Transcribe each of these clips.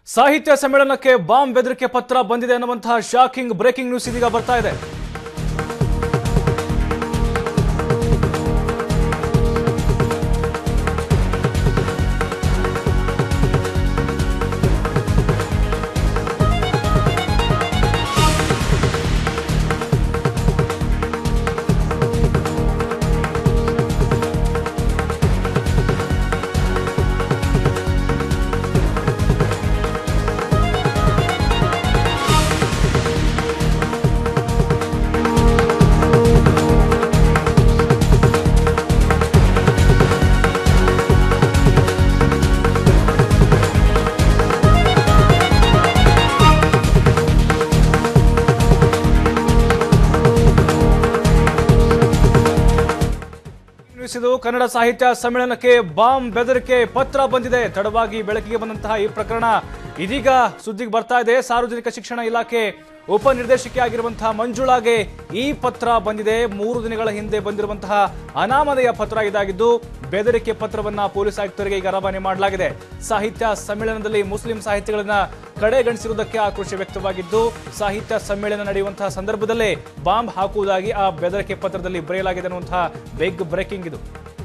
ಸಾಹಿತ್ಯ ಸಮ್ಮೇಳನಕ್ಕೆ ಬಾಂಬ್ ಬೆದರಿಕೆ ಪತ್ರ ಬಂದಿದೆ ಅನ್ನುವಂತಹ ಶಾಕಿಂಗ್ ಬ್ರೇಕಿಂಗ್ ನ್ಯೂಸ್ ಇದೀಗ ಬರ್ತಾ ಇದೆ ನ್ಯೂಸ್ ಇದು ಕನ್ನಡ ಸಾಹಿತ್ಯ ಸಮ್ಮೇಳನಕ್ಕೆ ಬಾಂಬ್ ಬೆದರಿಕೆ ಪತ್ರ ಬಂದಿದೆ ತಡವಾಗಿ ಬೆಳಕಿಗೆ ಬಂದಂತಹ ಈ ಪ್ರಕರಣ ಇದೀಗ ಸುದ್ದಿಗೆ ಬರ್ತಾ ಇದೆ ಸಾರ್ವಜನಿಕ ಶಿಕ್ಷಣ ಇಲಾಖೆ ಉಪನಿರ್ದೇಶಕಿ ಆಗಿರುವಂತಹ ಮಂಜುಳಾಗೆ ಈ ಪತ್ರ ಬಂದಿದೆ ಮೂರು ದಿನಗಳ ಹಿಂದೆ ಬಂದಿರುವಂತಹ ಅನಾಮಧೇಯ ಪತ್ರ ಇದಾಗಿದ್ದು ಬೆದರಿಕೆ ಪತ್ರವನ್ನ ಪೊಲೀಸ್ ಆಯುಕ್ತರಿಗೆ ಈಗ ರವಾನೆ ಮಾಡಲಾಗಿದೆ ಸಾಹಿತ್ಯ ಸಮ್ಮೇಳನದಲ್ಲಿ ಮುಸ್ಲಿಂ ಸಾಹಿತ್ಯಗಳನ್ನ ಕಡೆಗಣಿಸಿರುವುದಕ್ಕೆ ಆಕ್ರೋಶ ವ್ಯಕ್ತವಾಗಿದ್ದು ಸಾಹಿತ್ಯ ಸಮ್ಮೇಳನ ನಡೆಯುವಂತಹ ಸಂದರ್ಭದಲ್ಲೇ ಬಾಂಬ್ ಹಾಕುವುದಾಗಿ ಆ ಬೆದರಿಕೆ ಪತ್ರದಲ್ಲಿ ಬರೆಯಲಾಗಿದೆ ಅನ್ನುವಂತಹ ಬಿಗ್ ಬ್ರೇಕಿಂಗ್ ಇದು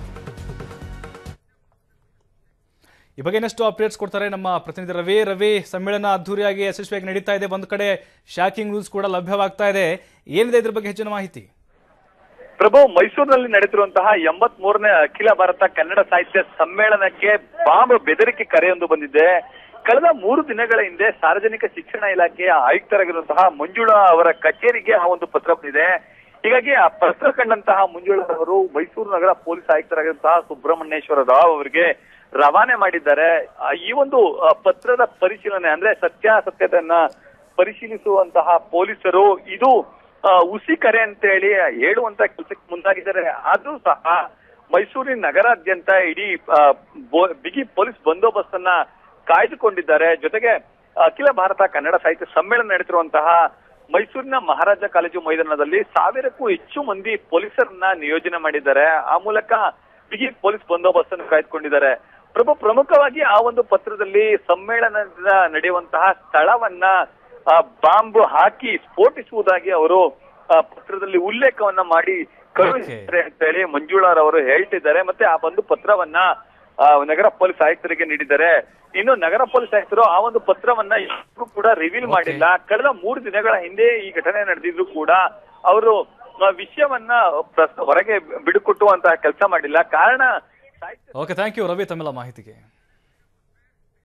ಈ ಬಗ್ಗೆ ಇನ್ನಷ್ಟು ಅಪ್ಡೇಟ್ಸ್ ಕೊಡ್ತಾರೆ ನಮ್ಮ ಪ್ರತಿನಿಧಿ ರವಿ ರವಿ ಸಮ್ಮೇಳನ ಅದ್ದೂರಿಯಾಗಿ ಯಶಸ್ವಿಯಾಗಿ ನಡೀತಾ ಇದೆ ಒಂದು ಕಡೆ ಶಾಕಿಂಗ್ ನ್ಯೂಸ್ ಕೂಡ ಲಭ್ಯವಾಗ್ತಾ ಇದೆ ಏನಿದೆ ಇದ್ರ ಬಗ್ಗೆ ಹೆಚ್ಚಿನ ಮಾಹಿತಿ ಪ್ರಭು ಮೈಸೂರಿನಲ್ಲಿ ನಡೆದಿರುವಂತಹ ಎಂಬತ್ ಮೂರನೇ ಅಖಿಲ ಭಾರತ ಕನ್ನಡ ಸಾಹಿತ್ಯ ಸಮ್ಮೇಳನಕ್ಕೆ ಬಾಂಬ್ ಬೆದರಿಕೆ ಕರೆಯೊಂದು ಬಂದಿದೆ ಕಳೆದ ಮೂರು ದಿನಗಳ ಹಿಂದೆ ಸಾರ್ವಜನಿಕ ಶಿಕ್ಷಣ ಇಲಾಖೆಯ ಆಯುಕ್ತರಾಗಿರುವಂತಹ ಮಂಜುಳಾ ಅವರ ಕಚೇರಿಗೆ ಆ ಒಂದು ಪತ್ರ ಬಂದಿದೆ ಹೀಗಾಗಿ ಆ ಪತ್ರ ಕಂಡಂತಹ ಮಂಜುಳಾ ಅವರು ಮೈಸೂರು ನಗರ ಪೊಲೀಸ್ ಆಯುಕ್ತರಾಗಿರುವಂತಹ ಸುಬ್ರಹ್ಮಣ್ಯೇಶ್ವರ ರಾವ್ ಅವರಿಗೆ ರವಾನೆ ಮಾಡಿದ್ದಾರೆ ಆ, ಈ ಒಂದು ಆ, ಪತ್ರದ ಪರಿಶೀಲನೆ ಅಂದ್ರೆ ಸತ್ಯಾಸತ್ಯತೆಯನ್ನ ಪರಿಶೀಲಿಸುವಂತಹ ಪೊಲೀಸರು ಇದು ಆ, ಹುಸಿ ಕರೆ ಅಂತ ಹೇಳಿ ಹೇಳುವಂತ ಕೆಲಸಕ್ಕೆ ಮುಂದಾಗಿದ್ದಾರೆ ಆದ್ರೂ ಸಹ ಮೈಸೂರಿನ ನಗರಾದ್ಯಂತ ಇಡೀ ಆ, ಬೊ- ಬಿಗಿ ಪೊಲೀಸ್ ಬಂದೋಬಸ್ತ್ ಅನ್ನ ಕಾಯ್ದುಕೊಂಡಿದ್ದಾರೆ ಜೊತೆಗೆ ಅಖಿಲ ಭಾರತ ಕನ್ನಡ ಸಾಹಿತ್ಯ ಸಮ್ಮೇಳನ ನಡೆಸಿರುವಂತಹ ಮೈಸೂರಿನ ಮಹಾರಾಜ ಕಾಲೇಜು ಮೈದಾನದಲ್ಲಿ ಸಾವಿರಕ್ಕೂ ಹೆಚ್ಚು ಮಂದಿ ಪೊಲೀಸರನ್ನ ನಿಯೋಜನೆ ಮಾಡಿದ್ದಾರೆ ಆ ಮೂಲಕ ಬಿಗಿ ಪೊಲೀಸ್ ಬಂದೋಬಸ್ತ್ ಅನ್ನು ಕಾಯ್ದುಕೊಂಡಿದ್ದಾರೆ ಪ್ರಭು ಪ್ರಮುಖವಾಗಿ ಆ ಒಂದು ಪತ್ರದಲ್ಲಿ ಸಮ್ಮೇಳನದ ನಡೆಯುವಂತಹ ಸ್ಥಳವನ್ನ ಆ, ಬಾಂಬ್ ಹಾಕಿ ಸ್ಫೋಟಿಸುವುದಾಗಿ ಅವರು ಆ, ಪತ್ರದಲ್ಲಿ ಉಲ್ಲೇಖವನ್ನ ಮಾಡಿ ಕಳುಹಿಸಿದ್ದಾರೆ ಅಂತ ಹೇಳಿ ಮಂಜುಳಾರವರು ಹೇಳ್ತಿದ್ದಾರೆ ಮತ್ತೆ ಆ ಒಂದು ಪತ್ರವನ್ನ ಆ, ನಗರ ಪೊಲೀಸ್ ಆಯುಕ್ತರಿಗೆ ನೀಡಿದ್ದಾರೆ ಇನ್ನು ನಗರ ಪೊಲೀಸ್ ಆಯುಕ್ತರು ಆ ಒಂದು ಪತ್ರವನ್ನ ಯಾರಿಗೂ ಕೂಡ ರಿವೀಲ್ ಮಾಡಿಲ್ಲ ಕಳೆದ ಮೂರು ದಿನಗಳ ಹಿಂದೆ ಈ ಘಟನೆ ನಡೆದಿದ್ರು ಕೂಡ ಅವರು ಆ, ವಿಷಯವನ್ನ ಪ್ರಸ್- ಹೊರಗೆ ಬಿಡುಕೊಟ್ಟುವಂತಹ ಕೆಲಸ ಮಾಡಿಲ್ಲ ಕಾರಣ ಸಾಹಿತ್ಯ ಓಕೆ ಥ್ಯಾಂಕ್ ಯು ರವಿ ತಮ್ಮೆಲ್ಲ ಮಾಹಿತಿಗೆ